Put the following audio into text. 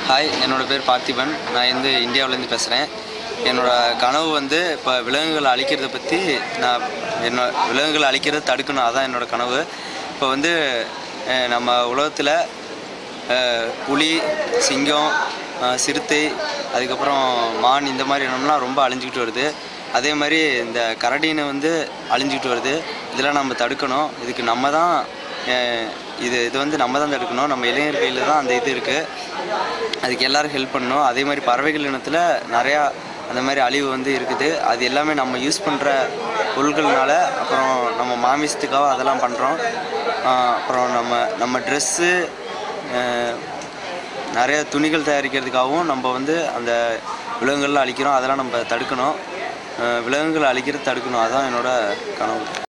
hi என்னோட பேர் பார்த்திபன் நான் வந்து இந்தியாவிலேருந்து பேசுகிறேன் என்னோட கனவு வந்து இப்போ விலங்குகளை அழிக்கிறத பற்றி நான் என்ன விலங்குகளை அழிக்கிறத தடுக்கணும் அதான் என்னோட கனவு இப்போ வந்து அஹ், நம்ம உலகத்தில் அஹ், புலி சிங்கம் அஹ், சிறுத்தை அதுக்கப்புறம் மான் இந்த மாதிரி இனம்லாம் ரொம்ப அழிஞ்சிக்கிட்டு வருது அதே மாதிரி இந்த கரடினை வந்து அழிஞ்சிக்கிட்டு வருது இதெல்லாம் நம்ம தடுக்கணும் இதுக்கு நம்ம தான் அஹ், இது இது வந்து நம்ம தான் தடுக்கணும் நம்ம இளைஞர் கையில் தான் அந்த இது இருக்குது அதுக்கு எல்லாரும் ஹெல்ப் பண்ணணும் அதே மாதிரி பறவைகள் இனத்தில் நிறையா அந்த மாதிரி அழிவு வந்து இருக்குது அது எல்லாமே நம்ம யூஸ் பண்ணுற பொருட்கள்னால அப்புறம் நம்ம மாமிசத்துக்காக அதெல்லாம் பண்ணுறோம் அப்புறம் நம்ம நம்ம ட்ரெஸ்ஸு நிறைய துணிகள் தயாரிக்கிறதுக்காகவும் நம்ம வந்து அந்த விலங்குகள்லாம் அழிக்கிறோம் அதெல்லாம் நம்ம தடுக்கணும் அஹ் விலங்குகளை அழிக்கிறது தடுக்கணும் அதான் என்னோட கனவு